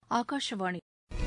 ஆகாஷவாணி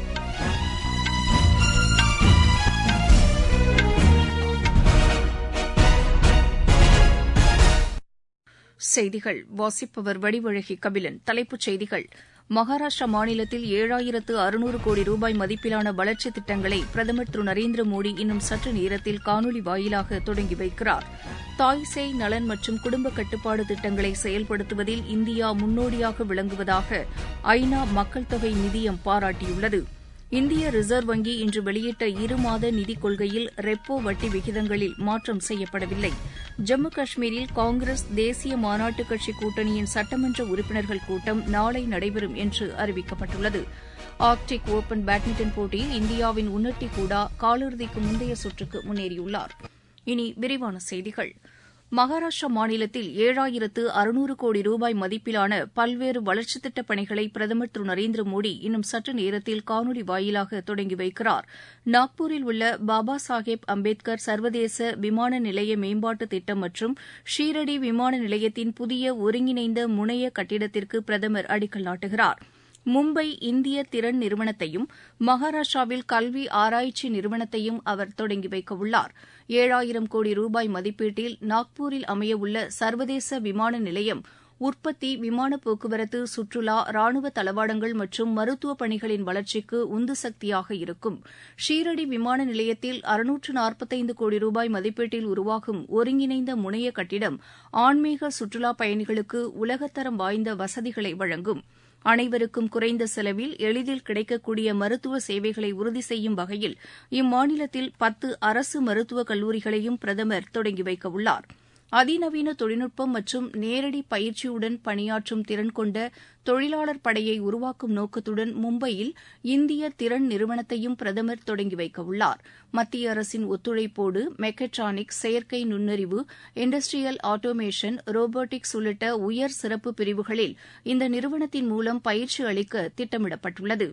செய்திகள் வாசிப்பவர் வடிவழகி கபிலன் தலைப்புச் செய்திகள் மகாராஷ்டிரா மாநிலத்தில் ஏழாயிரத்து அறுநூறு கோடி ரூபாய் மதிப்பிலான வளர்ச்சித் திட்டங்களை பிரதமர் திரு நரேந்திர மோடி இன்னும் சற்று நேரத்தில் காணொலி வாயிலாக தொடங்கி வைக்கிறார் தாய்சேய் நலன் மற்றும் குடும்ப கட்டுப்பாடு திட்டங்களை செயல்படுத்துவதில் இந்தியா முன்னோடியாக விளங்குவதாக ஐநா மக்கள் தொகை நிதியம் பாராட்டியுள்ளது இந்திய ரிசர்வ் வங்கி இன்று வெளியிட்ட இருமாத நிதிக் கொள்கையில் ரெப்போ வட்டி விகிதங்களில் மாற்றம் செய்யப்படவில்லை ஜம்மு காஷ்மீரில் காங்கிரஸ் தேசிய மாநாட்டுக் கட்சி கூட்டணியின் சட்டமன்ற உறுப்பினர்கள் கூட்டம் நாளை நடைபெறும் என்று அறிவிக்கப்பட்டுள்ளது ஆர்க்டிக் ஒபன் பேட்மிண்டன் போட்டியில் இந்தியாவின் உன்னட்டி கூடா காலிறுதிக்கு முந்தைய சுற்றுக்கு முன்னேறியுள்ளார் இனி விரிவான செய்திகள் மகாராஷ்டிரா மாநிலத்தில் ஏழாயிரத்து அறுநூறு கோடி ரூபாய் மதிப்பிலான பல்வேறு வளர்ச்சித் திட்டப் பணிகளை பிரதமர் திரு நரேந்திர மோடி இன்னும் சற்று நேரத்தில் காணொலி வாயிலாக தொடங்கி வைக்கிறார் நாக்பூரில் உள்ள பாபா சாஹேப் அம்பேத்கர் சர்வதேச விமான நிலைய மேம்பாட்டு திட்டம் மற்றும் ஷீரடி விமான நிலையத்தின் புதிய ஒருங்கிணைந்த முனைய கட்டிடத்திற்கு பிரதமர் அடிக்கல் நாட்டுகிறார் மும்பை இந்திய திறன் நிறுவனத்தையும் மகாராஷ்டிராவில் கல்வி ஆராய்ச்சி நிறுவனத்தையும் அவர் தொடங்கி வைக்கவுள்ளார் ஏழாயிரம் கோடி ரூபாய் மதிப்பீட்டில் நாக்பூரில் அமையவுள்ள சர்வதேச விமான நிலையம் உற்பத்தி விமான போக்குவரத்து சுற்றுலா ராணுவ தளவாடங்கள் மற்றும் மருத்துவ பணிகளின் வளர்ச்சிக்கு உந்து சக்தியாக இருக்கும் ஷீரடி விமான நிலையத்தில் அறுநூற்று நாற்பத்தைந்து கோடி ரூபாய் மதிப்பீட்டில் உருவாகும் ஒருங்கிணைந்த முனைய கட்டிடம் ஆன்மீக சுற்றுலா பயணிகளுக்கு உலகத்தரம் வாய்ந்த வசதிகளை வழங்கும் அனைவருக்கும் குறைந்த செலவில் எளிதில் கிடைக்கக்கூடிய மருத்துவ சேவைகளை உறுதி செய்யும் வகையில் இம்மாநிலத்தில் பத்து அரசு மருத்துவக் கல்லூரிகளையும் பிரதமர் தொடங்கி வைக்கவுள்ளார் அதிநவீன தொழில்நுட்பம் மற்றும் நேரடி பயிற்சியுடன் பணியாற்றும் திறன் கொண்ட தொழிலாளர் படையை உருவாக்கும் நோக்கத்துடன் மும்பையில் இந்திய திறன் நிறுவனத்தையும் பிரதமர் தொடங்கி வைக்கவுள்ளார் மத்திய அரசின் ஒத்துழைப்போடு மெக்கட்ரானிக்ஸ் செயற்கை நுண்ணறிவு இண்டஸ்ட்ரியல் ஆட்டோமேஷன் ரோபோட்டிக்ஸ் உள்ளிட்ட உயர் சிறப்பு பிரிவுகளில் இந்த நிறுவனத்தின் மூலம் பயிற்சி அளிக்க திட்டமிடப்பட்டுள்ளது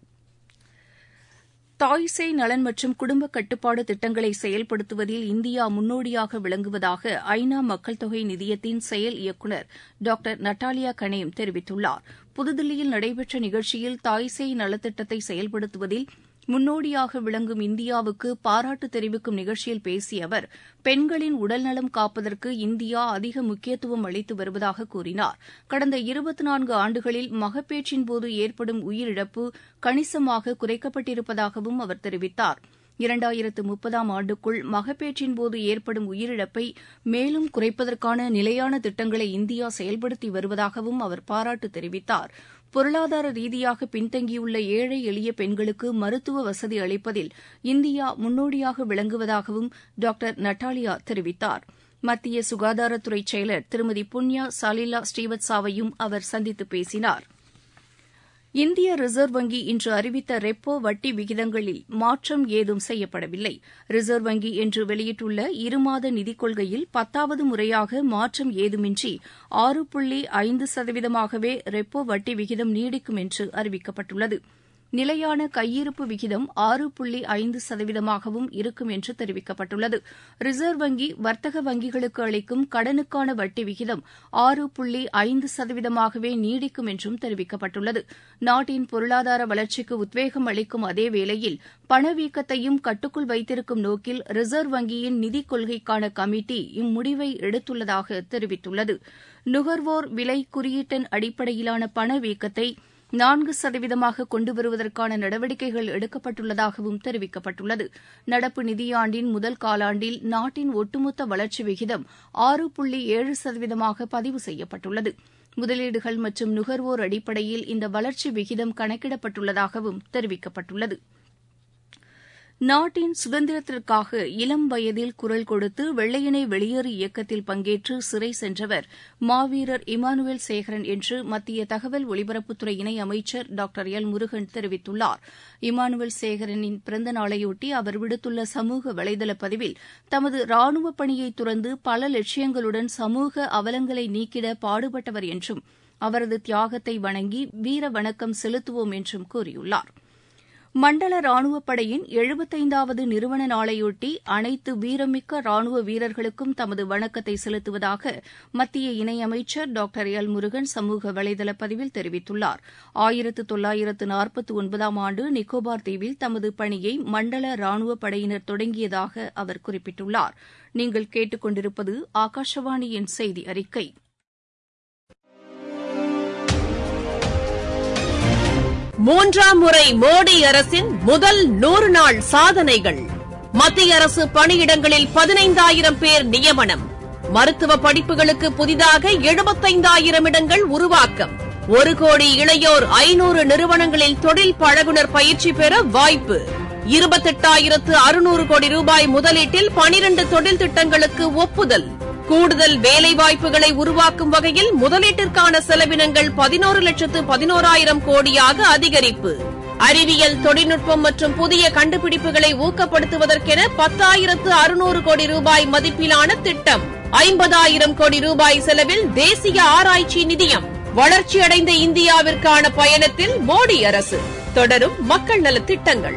தாய்சேய் நலன் மற்றும் குடும்ப கட்டுப்பாடு திட்டங்களை செயல்படுத்துவதில் இந்தியா முன்னோடியாக விளங்குவதாக ஐநா மக்கள் தொகை நிதியத்தின் செயல் இயக்குநர் டாக்டர் நட்டாலியா கனேம் தெரிவித்துள்ளார் புதுதில்லியில் நடைபெற்ற நிகழ்ச்சியில் தாய்சேய் நலத்திட்டத்தை செயல்படுத்துவதில் முன்னோடியாக விளங்கும் இந்தியாவுக்கு பாராட்டு தெரிவிக்கும் நிகழ்ச்சியில் பேசிய அவர் பெண்களின் உடல்நலம் காப்பதற்கு இந்தியா அதிக முக்கியத்துவம் அளித்து வருவதாக கூறினார் கடந்த இருபத்தி நான்கு ஆண்டுகளில் மகப்பேற்றின்போது ஏற்படும் உயிரிழப்பு கணிசமாக குறைக்கப்பட்டிருப்பதாகவும் அவர் தெரிவித்தார் இரண்டாயிரத்து முப்பதாம் ஆண்டுக்குள் மகப்பேற்றின்போது ஏற்படும் உயிரிழப்பை மேலும் குறைப்பதற்கான நிலையான திட்டங்களை இந்தியா செயல்படுத்தி வருவதாகவும் அவர் பாராட்டு தெரிவித்தார் பொருளாதார ரீதியாக பின்தங்கியுள்ள ஏழை எளிய பெண்களுக்கு மருத்துவ வசதி அளிப்பதில் இந்தியா முன்னோடியாக விளங்குவதாகவும் டாக்டர் நட்டாலியா தெரிவித்தார் மத்திய சுகாதாரத்துறை செயலர் திருமதி புண்ணியா சாலிலா ஸ்ரீவத்சாவையும் அவர் சந்தித்து பேசினார் இந்திய ரிசர்வ் வங்கி இன்று அறிவித்த ரெப்போ வட்டி விகிதங்களில் மாற்றம் ஏதும் செய்யப்படவில்லை ரிசர்வ் வங்கி இன்று வெளியிட்டுள்ள இருமாத நிதிக் கொள்கையில் பத்தாவது முறையாக மாற்றம் ஏதுமின்றி ஆறு புள்ளி ஐந்து சதவீதமாகவே ரெப்போ வட்டி விகிதம் நீடிக்கும் என்று அறிவிக்கப்பட்டுள்ளது நிலையான கையிருப்பு விகிதம் ஆறு புள்ளி ஐந்து சதவீதமாகவும் இருக்கும் என்று தெரிவிக்கப்பட்டுள்ளது ரிசர்வ் வங்கி வர்த்தக வங்கிகளுக்கு அளிக்கும் கடனுக்கான வட்டி விகிதம் ஆறு புள்ளி ஐந்து சதவீதமாகவே நீடிக்கும் என்றும் தெரிவிக்கப்பட்டுள்ளது நாட்டின் பொருளாதார வளர்ச்சிக்கு உத்வேகம் அளிக்கும் அதேவேளையில் பணவீக்கத்தையும் கட்டுக்குள் வைத்திருக்கும் நோக்கில் ரிசர்வ் வங்கியின் நிதிக் கொள்கைக்கான கமிட்டி இம்முடிவை எடுத்துள்ளதாக தெரிவித்துள்ளது நுகர்வோர் விலை குறியீட்டின் அடிப்படையிலான பணவீக்கத்தை நான்கு சதவீதமாக கொண்டு வருவதற்கான நடவடிக்கைகள் எடுக்கப்பட்டுள்ளதாகவும் தெரிவிக்கப்பட்டுள்ளது நடப்பு நிதியாண்டின் முதல் காலாண்டில் நாட்டின் ஒட்டுமொத்த வளர்ச்சி விகிதம் ஆறு புள்ளி ஏழு சதவீதமாக பதிவு செய்யப்பட்டுள்ளது முதலீடுகள் மற்றும் நுகர்வோர் அடிப்படையில் இந்த வளர்ச்சி விகிதம் கணக்கிடப்பட்டுள்ளதாகவும் தெரிவிக்கப்பட்டுள்ளது நாட்டின் சுதந்திரத்திற்காக இளம் வயதில் குரல் கொடுத்து வெள்ளையனே வெளியேறு இயக்கத்தில் பங்கேற்று சிறை சென்றவர் மாவீரர் இமானுவேல் சேகரன் என்று மத்திய தகவல் ஒலிபரப்புத்துறை இணை அமைச்சர் டாக்டர் எல் முருகன் தெரிவித்துள்ளார் இமானுவேல் சேகரனின் பிறந்த நாளையொட்டி அவர் விடுத்துள்ள சமூக வலைதள பதிவில் தமது ராணுவ பணியை துறந்து பல லட்சியங்களுடன் சமூக அவலங்களை நீக்கிட பாடுபட்டவர் என்றும் அவரது தியாகத்தை வணங்கி வீர வணக்கம் செலுத்துவோம் என்றும் கூறியுள்ளார் மண்டல ராணுவப் படையின் எழுபத்தைந்தாவது நிறுவன நாளையொட்டி அனைத்து வீரமிக்க ராணுவ வீரர்களுக்கும் தமது வணக்கத்தை செலுத்துவதாக மத்திய இணையமைச்சர் டாக்டர் எல் முருகன் சமூக வலைதள பதிவில் தெரிவித்துள்ளார் ஆயிரத்து தொள்ளாயிரத்து நாற்பத்தி ஒன்பதாம் ஆண்டு நிக்கோபார் தீவில் தமது பணியை மண்டல ராணுவப் படையினர் தொடங்கியதாக அவர் குறிப்பிட்டுள்ளார் நீங்கள் கேட்டுக்கொண்டிருப்பது ஆகாஷவாணியின் செய்தி அறிக்கை மூன்றாம் முறை மோடி அரசின் முதல் நூறு நாள் சாதனைகள் மத்திய அரசு பணியிடங்களில் பதினைந்தாயிரம் பேர் நியமனம் மருத்துவ படிப்புகளுக்கு புதிதாக எழுபத்தைந்தாயிரம் இடங்கள் உருவாக்கம் ஒரு கோடி இளையோர் ஐநூறு நிறுவனங்களில் தொழில் பழகுனர் பயிற்சி பெற வாய்ப்பு இருபத்தெட்டாயிரத்து அறுநூறு கோடி ரூபாய் முதலீட்டில் பனிரண்டு தொழில் திட்டங்களுக்கு ஒப்புதல் கூடுதல் வேலைவாய்ப்புகளை உருவாக்கும் வகையில் முதலீட்டிற்கான செலவினங்கள் பதினோரு லட்சத்து பதினோராயிரம் கோடியாக அதிகரிப்பு அறிவியல் தொழில்நுட்பம் மற்றும் புதிய கண்டுபிடிப்புகளை ஊக்கப்படுத்துவதற்கென பத்தாயிரத்து அறுநூறு கோடி ரூபாய் மதிப்பிலான திட்டம் ஐம்பதாயிரம் கோடி ரூபாய் செலவில் தேசிய ஆராய்ச்சி நிதியம் வளர்ச்சியடைந்த இந்தியாவிற்கான பயணத்தில் மோடி அரசு தொடரும் மக்கள் நலத் திட்டங்கள்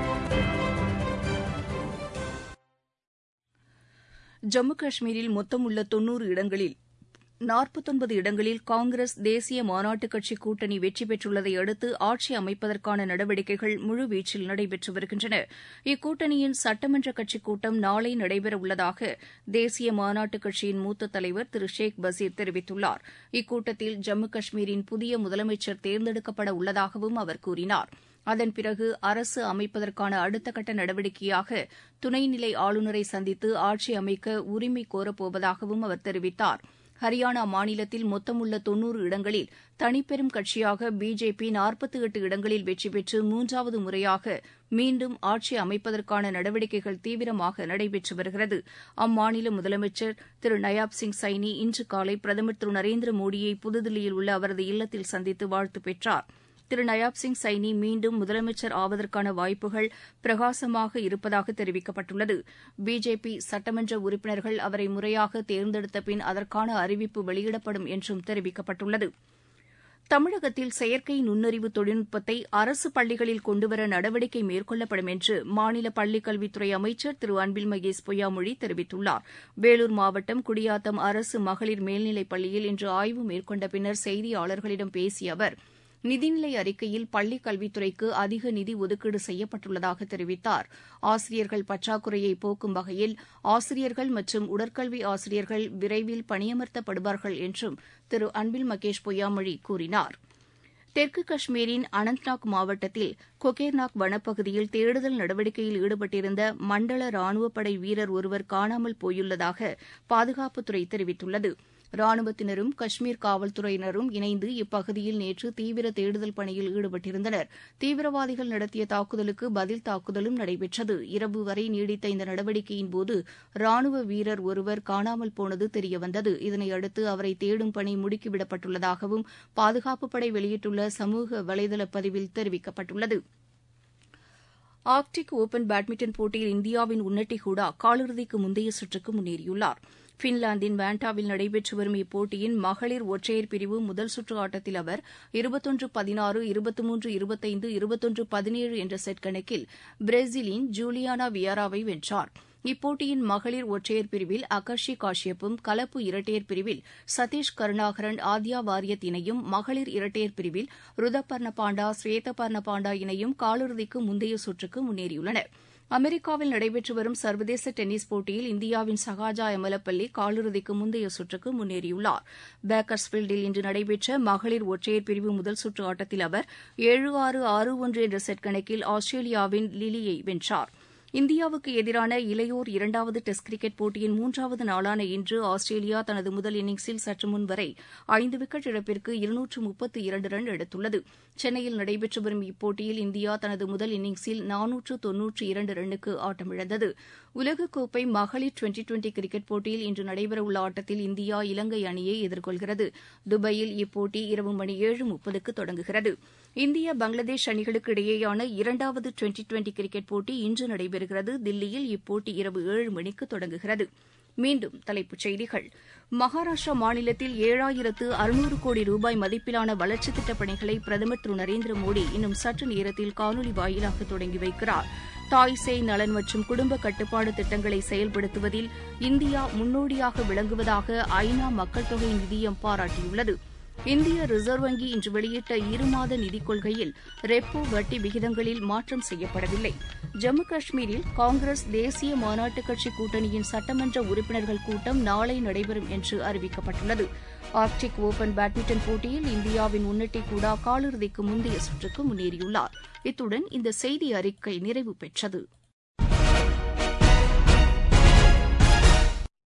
ஜம்மு காஷ்மீரில் மொத்தம் உள்ள தொன்னூறு இடங்களில் நாற்பத்தொன்பது இடங்களில் காங்கிரஸ் தேசிய மாநாட்டுக் கட்சி கூட்டணி வெற்றி பெற்றுள்ளதை அடுத்து ஆட்சி அமைப்பதற்கான நடவடிக்கைகள் முழுவீச்சில் நடைபெற்று வருகின்றன இக்கூட்டணியின் சட்டமன்ற கட்சிக் கூட்டம் நாளை நடைபெறவுள்ளதாக தேசிய மாநாட்டுக் கட்சியின் மூத்த தலைவர் திரு ஷேக் பசீர் தெரிவித்துள்ளார் இக்கூட்டத்தில் ஜம்மு காஷ்மீரின் புதிய முதலமைச்சர் தேர்ந்தெடுக்கப்பட உள்ளதாகவும் அவர் கூறினார் அதன் பிறகு அரசு அமைப்பதற்கான அடுத்த கட்ட நடவடிக்கையாக துணைநிலை ஆளுநரை சந்தித்து ஆட்சி அமைக்க உரிமை கோரப்போவதாகவும் அவர் தெரிவித்தார் ஹரியானா மாநிலத்தில் மொத்தமுள்ள தொன்னூறு இடங்களில் தனிப்பெரும் கட்சியாக பிஜேபி நாற்பத்தி எட்டு இடங்களில் வெற்றி பெற்று மூன்றாவது முறையாக மீண்டும் ஆட்சி அமைப்பதற்கான நடவடிக்கைகள் தீவிரமாக நடைபெற்று வருகிறது அம்மாநில முதலமைச்சர் திரு நயாப் சிங் சைனி இன்று காலை பிரதமர் திரு நரேந்திர மோடியை புதுதில்லியில் உள்ள அவரது இல்லத்தில் சந்தித்து வாழ்த்து பெற்றார் திரு நயாப் சிங் சைனி மீண்டும் முதலமைச்சர் ஆவதற்கான வாய்ப்புகள் பிரகாசமாக இருப்பதாக தெரிவிக்கப்பட்டுள்ளது பிஜேபி சட்டமன்ற உறுப்பினர்கள் அவரை முறையாக தேர்ந்தெடுத்த பின் அதற்கான அறிவிப்பு வெளியிடப்படும் என்றும் தெரிவிக்கப்பட்டுள்ளது தமிழகத்தில் செயற்கை நுண்ணறிவு தொழில்நுட்பத்தை அரசு பள்ளிகளில் கொண்டுவர நடவடிக்கை மேற்கொள்ளப்படும் என்று மாநில பள்ளிக்கல்வித்துறை அமைச்சர் திரு அன்பில் மகேஷ் பொய்யாமொழி தெரிவித்துள்ளார் வேலூர் மாவட்டம் குடியாத்தம் அரசு மகளிர் மேல்நிலைப் பள்ளியில் இன்று ஆய்வு மேற்கொண்ட பின்னர் செய்தியாளர்களிடம் பேசிய அவர் நிதிநிலை அறிக்கையில் பள்ளிக் கல்வித்துறைக்கு அதிக நிதி ஒதுக்கீடு செய்யப்பட்டுள்ளதாக தெரிவித்தார் ஆசிரியர்கள் பற்றாக்குறையை போக்கும் வகையில் ஆசிரியர்கள் மற்றும் உடற்கல்வி ஆசிரியர்கள் விரைவில் பணியமர்த்தப்படுவார்கள் என்றும் திரு அன்பில் மகேஷ் பொய்யாமொழி கூறினார் தெற்கு காஷ்மீரின் அனந்த்நாக் மாவட்டத்தில் கொகேர்நாக் வனப்பகுதியில் தேடுதல் நடவடிக்கையில் ஈடுபட்டிருந்த மண்டல ராணுவப்படை வீரர் ஒருவர் காணாமல் போயுள்ளதாக பாதுகாப்புத்துறை தெரிவித்துள்ளது ராணுவத்தினரும் காஷ்மீர் காவல்துறையினரும் இணைந்து இப்பகுதியில் நேற்று தீவிர தேடுதல் பணியில் ஈடுபட்டிருந்தனர் தீவிரவாதிகள் நடத்திய தாக்குதலுக்கு பதில் தாக்குதலும் நடைபெற்றது இரவு வரை நீடித்த இந்த நடவடிக்கையின்போது ராணுவ வீரர் ஒருவர் காணாமல் போனது தெரியவந்தது இதனையடுத்து அவரை தேடும் பணி முடுக்கிவிடப்பட்டுள்ளதாகவும் பாதுகாப்புப்படை வெளியிட்டுள்ள சமூக வலைதள பதிவில் தெரிவிக்கப்பட்டுள்ளது ஆர்க்டிக் ஒபன் பேட்மிண்டன் போட்டியில் இந்தியாவின் உன்னட்டி ஹூடா காலிறுதிக்கு முந்தைய சுற்றுக்கு முன்னேறியுள்ளார் பின்லாந்தின் வேண்டாவில் நடைபெற்று வரும் இப்போட்டியின் மகளிர் ஒற்றையர் பிரிவு முதல் சுற்று ஆட்டத்தில் அவர் இருபத்தொன்று பதினாறு இருபத்தி மூன்று இருபத்தைந்து இருபத்தொன்று பதினேழு என்ற செட் கணக்கில் பிரேசிலின் ஜூலியானா வியாராவை வென்றார் இப்போட்டியின் மகளிர் ஒற்றையர் பிரிவில் அகர்ஷி காஷ்யப்பும் கலப்பு இரட்டையர் பிரிவில் சதீஷ் கருணாகரன் ஆத்யா வாரியத் இணையும் மகளிர் இரட்டையர் பிரிவில் ருதபர்ண பாண்டா ஸ்வேதபர்ண பாண்டா இணையும் காலிறுதிக்கு முந்தைய சுற்றுக்கு முன்னேறியுள்ளன அமெரிக்காவில் நடைபெற்று வரும் சர்வதேச டென்னிஸ் போட்டியில் இந்தியாவின் சகாஜா எமலப்பள்ளி காலிறுதிக்கு முந்தைய சுற்றுக்கு முன்னேறியுள்ளார் பேக்கர்ஸ்பீல்டில் இன்று நடைபெற்ற மகளிர் ஒற்றையர் பிரிவு முதல் சுற்று ஆட்டத்தில் அவர் ஏழு ஆறு ஆறு ஒன்று என்ற செட் கணக்கில் ஆஸ்திரேலியாவின் லிலியை வென்றார் இந்தியாவுக்கு எதிரான இளையோர் இரண்டாவது டெஸ்ட் கிரிக்கெட் போட்டியின் மூன்றாவது நாளான இன்று ஆஸ்திரேலியா தனது முதல் இன்னிங்ஸில் சற்று முன் வரை ஐந்து விக்கெட் இழப்பிற்கு இருநூற்று முப்பத்து இரண்டு ரன் எடுத்துள்ளது சென்னையில் நடைபெற்று வரும் இப்போட்டியில் இந்தியா தனது முதல் இன்னிங்ஸில் நானூற்று தொன்னூற்று இரண்டு ரன்னுக்கு ஆட்டமிழந்தது உலகக்கோப்பை மகளிர் டுவெண்டி டுவெண்டி கிரிக்கெட் போட்டியில் இன்று நடைபெறவுள்ள ஆட்டத்தில் இந்தியா இலங்கை அணியை எதிர்கொள்கிறது துபாயில் இப்போட்டி இரவு மணி ஏழு முப்பதுக்கு தொடங்குகிறது இந்திய பங்களாதேஷ் அணிகளுக்கு இடையேயான இரண்டாவது டுவெண்டி டுவெண்டி கிரிக்கெட் போட்டி இன்று நடைபெறுகிறது தில்லியில் இப்போட்டி இரவு ஏழு மணிக்கு தொடங்குகிறது மீண்டும் தலைப்புச் செய்திகள் மகாராஷ்டிரா மாநிலத்தில் ஏழாயிரத்து அறுநூறு கோடி ரூபாய் மதிப்பிலான வளர்ச்சித் திட்டப் பணிகளை பிரதமர் திரு நரேந்திர மோடி இன்னும் சற்று நேரத்தில் காணொலி வாயிலாக தொடங்கி வைக்கிறார் தாய் சேய் நலன் மற்றும் குடும்ப கட்டுப்பாடு திட்டங்களை செயல்படுத்துவதில் இந்தியா முன்னோடியாக விளங்குவதாக ஐநா மக்கள் தொகை நிதியம் பாராட்டியுள்ளது இந்திய ரிசர்வ் வங்கி இன்று வெளியிட்ட இருமாத நிதிக் கொள்கையில் ரெப்போ வட்டி விகிதங்களில் மாற்றம் செய்யப்படவில்லை ஜம்மு காஷ்மீரில் காங்கிரஸ் தேசிய மாநாட்டுக் கட்சி கூட்டணியின் சட்டமன்ற உறுப்பினர்கள் கூட்டம் நாளை நடைபெறும் என்று அறிவிக்கப்பட்டுள்ளது ஆர்க்டிக் ஓபன் பேட்மிண்டன் போட்டியில் இந்தியாவின் உன்னட்டி கூடா காலிறுதிக்கு முந்தைய சுற்றுக்கு முன்னேறியுள்ளார் இத்துடன் இந்த செய்தி அறிக்கை நிறைவு பெற்றது